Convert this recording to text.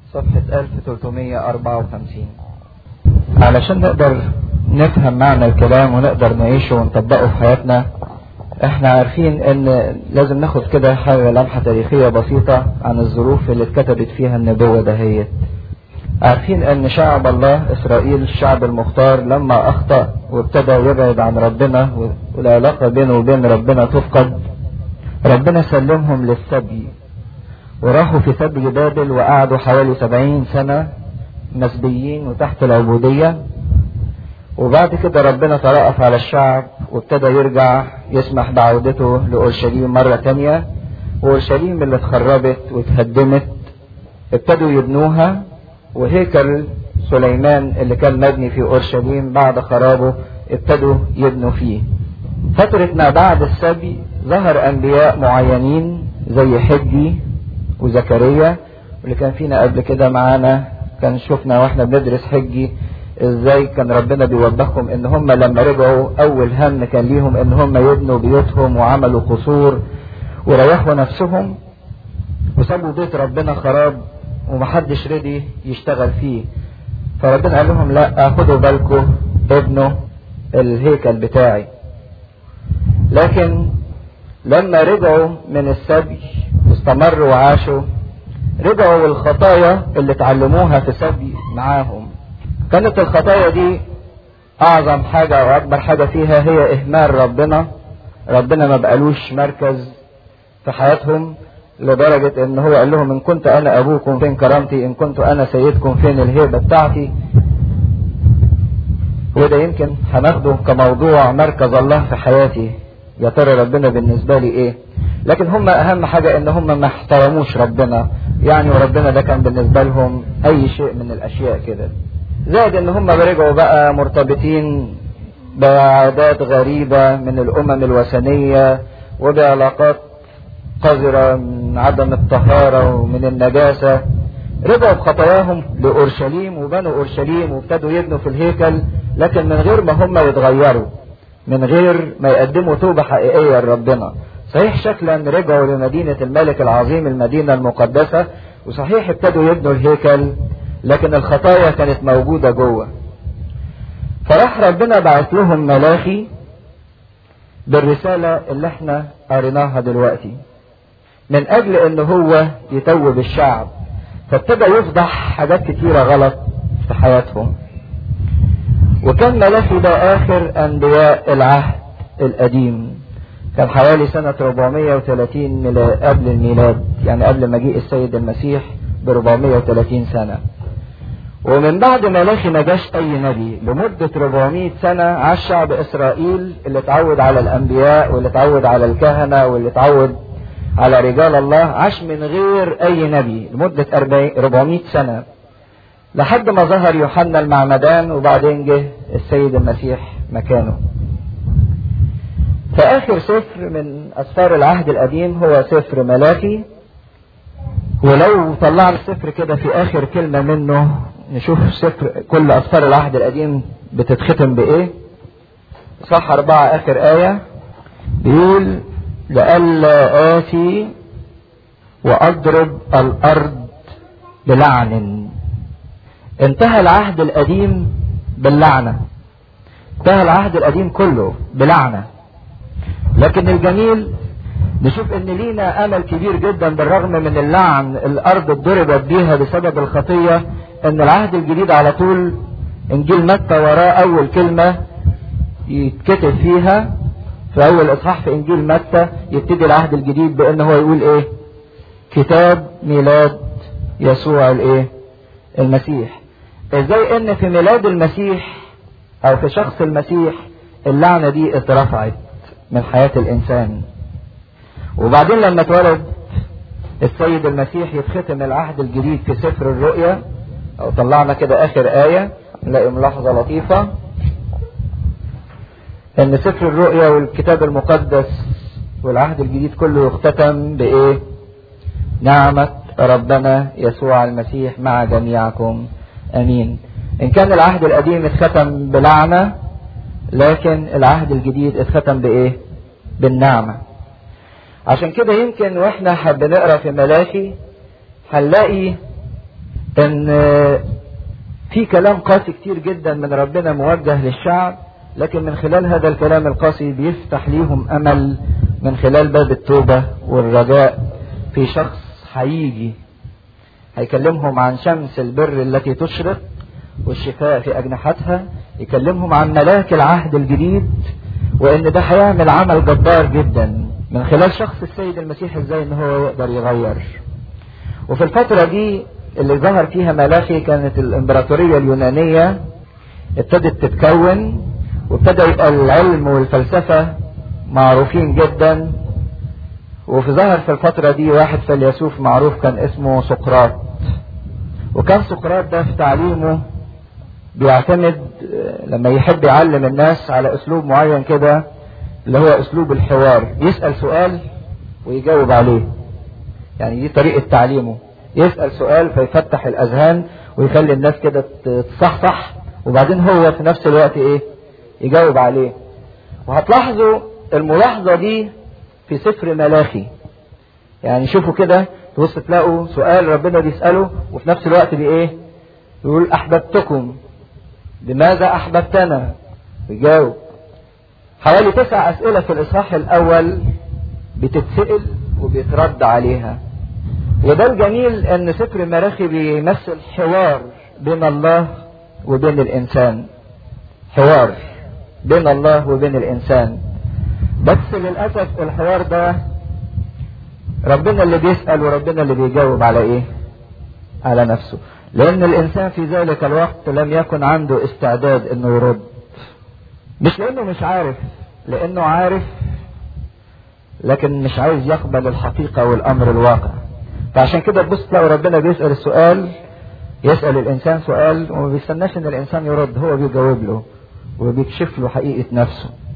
صفحة 1354 علشان نقدر نفهم معنى الكلام ونقدر نعيشه ونطبقه في حياتنا احنا عارفين ان لازم ناخد كده حاجة لمحة تاريخية بسيطة عن الظروف اللي اتكتبت فيها النبوة دهيت عارفين ان شعب الله اسرائيل الشعب المختار لما اخطأ وابتدى يبعد عن ربنا والعلاقة بينه وبين ربنا تفقد ربنا سلمهم للسبي وراحوا في سبي بابل وقعدوا حوالي سبعين سنة مسبيين وتحت العبودية وبعد كده ربنا ترأف على الشعب وابتدى يرجع يسمح بعودته لأورشليم مرة تانية وأورشليم اللي اتخربت واتهدمت ابتدوا يبنوها وهيكل سليمان اللي كان مبني في أورشليم بعد خرابه ابتدوا يبنوا فيه فترة ما بعد السبي ظهر أنبياء معينين زي حجي وزكريا واللي كان فينا قبل كده معانا كان شفنا واحنا بندرس حجي ازاي كان ربنا بيوبخهم ان هم لما رجعوا اول هم كان ليهم ان هم يبنوا بيوتهم وعملوا قصور وريحوا نفسهم وسابوا بيت ربنا خراب ومحدش رضي يشتغل فيه فربنا قال لهم لا خدوا بالكم ابنوا الهيكل بتاعي لكن لما رجعوا من السبي واستمروا وعاشوا رجعوا الخطايا اللي اتعلموها في سبي معاهم كانت الخطايا دي اعظم حاجة واكبر حاجة فيها هي اهمال ربنا ربنا ما بقالوش مركز في حياتهم لدرجة ان هو قال لهم ان كنت انا ابوكم فين كرامتي ان كنت انا سيدكم فين الهيبة بتاعتي وده يمكن هناخده كموضوع مركز الله في حياتي يا ترى ربنا بالنسبة لي ايه لكن هم اهم حاجة ان هم ما احترموش ربنا يعني وربنا ده كان بالنسبة لهم اي شيء من الاشياء كده زائد ان هم رجعوا بقى مرتبطين بعادات غريبة من الامم الوثنية وبعلاقات قذرة من عدم الطهارة ومن النجاسة رجعوا بخطاياهم لأورشليم وبنوا أورشليم وابتدوا يبنوا في الهيكل لكن من غير ما هم يتغيروا من غير ما يقدموا توبة حقيقية لربنا صحيح شكلا رجعوا لمدينة الملك العظيم المدينة المقدسة وصحيح ابتدوا يبنوا الهيكل لكن الخطايا كانت موجودة جوه فراح ربنا بعت لهم ملاخي بالرسالة اللي احنا قريناها دلوقتي من اجل ان هو يتوب الشعب فابتدى يفضح حاجات كتيرة غلط في حياتهم وكان ملاخي ده اخر انبياء العهد القديم كان حوالي سنة 430 قبل الميلاد يعني قبل مجيء السيد المسيح ب 430 سنة ومن بعد ملاخي ما جاش اي نبي لمدة 400 سنة عاش شعب اسرائيل اللي اتعود على الانبياء واللي اتعود على الكهنة واللي اتعود على رجال الله عاش من غير اي نبي لمدة 400 سنة لحد ما ظهر يوحنا المعمدان وبعدين جه السيد المسيح مكانه فآخر سفر من أسفار العهد القديم هو سفر ملاكي ولو طلعنا السفر كده في آخر كلمة منه نشوف سفر كل أسفار العهد القديم بتتختم بإيه صح أربعة آخر آية بيقول لئلا آتي وأضرب الأرض بلعن انتهى العهد القديم باللعنة انتهى العهد القديم كله بلعنة لكن الجميل نشوف ان لينا امل كبير جدا بالرغم من اللعن الارض اتضربت بيها بسبب الخطية ان العهد الجديد على طول انجيل متى وراه اول كلمة يتكتب فيها في اول اصحاح في انجيل متى يبتدي العهد الجديد بان هو يقول ايه كتاب ميلاد يسوع الايه المسيح ازاي ان في ميلاد المسيح او في شخص المسيح اللعنة دي اترفعت من حياة الانسان وبعدين لما اتولد السيد المسيح يتختم العهد الجديد في سفر الرؤيا او طلعنا كده اخر آية نلاقي ملاحظة لطيفة ان سفر الرؤيا والكتاب المقدس والعهد الجديد كله يختتم بايه نعمة ربنا يسوع المسيح مع جميعكم امين ان كان العهد القديم اتختم بلعنة لكن العهد الجديد اتختم بايه بالنعمة عشان كده يمكن واحنا بنقرا في ملاكي هنلاقي ان في كلام قاسي كتير جدا من ربنا موجه للشعب لكن من خلال هذا الكلام القاسي بيفتح ليهم امل من خلال باب التوبة والرجاء في شخص هيجي هيكلمهم عن شمس البر التي تشرق والشفاء في أجنحتها يكلمهم عن ملاك العهد الجديد وإن ده هيعمل عمل جبار جدا من خلال شخص السيد المسيح ازاي ان هو يقدر يغير وفي الفترة دي اللي ظهر فيها ملاخي كانت الامبراطورية اليونانية ابتدت تتكون وابتدى يبقى العلم والفلسفة معروفين جدا وفي ظهر في الفترة دي واحد فيلسوف معروف كان اسمه سقراط وكان سقراط ده في تعليمه بيعتمد لما يحب يعلم الناس على اسلوب معين كده اللي هو اسلوب الحوار يسأل سؤال ويجاوب عليه يعني دي طريقة تعليمه يسأل سؤال فيفتح الاذهان ويخلي الناس كده تصحصح وبعدين هو في نفس الوقت ايه يجاوب عليه وهتلاحظوا الملاحظة دي في سفر ملاخي يعني شوفوا كده تبص تلاقوا سؤال ربنا بيسأله وفي نفس الوقت بإيه يقول أحببتكم لماذا أحببتنا يجاوب حوالي تسع أسئلة في الإصحاح الأول بتتسأل وبيترد عليها وده الجميل ان سفر مراخي بيمثل حوار بين الله وبين الانسان حوار بين الله وبين الانسان بس للاسف الحوار ده ربنا اللي بيسال وربنا اللي بيجاوب على ايه على نفسه لان الانسان في ذلك الوقت لم يكن عنده استعداد انه يرد مش لانه مش عارف لانه عارف لكن مش عايز يقبل الحقيقه والامر الواقع فعشان كده تبص تلاقوا ربنا بيسال السؤال يسال الانسان سؤال وما بيستناش ان الانسان يرد هو بيجاوب له وبيكشف له حقيقه نفسه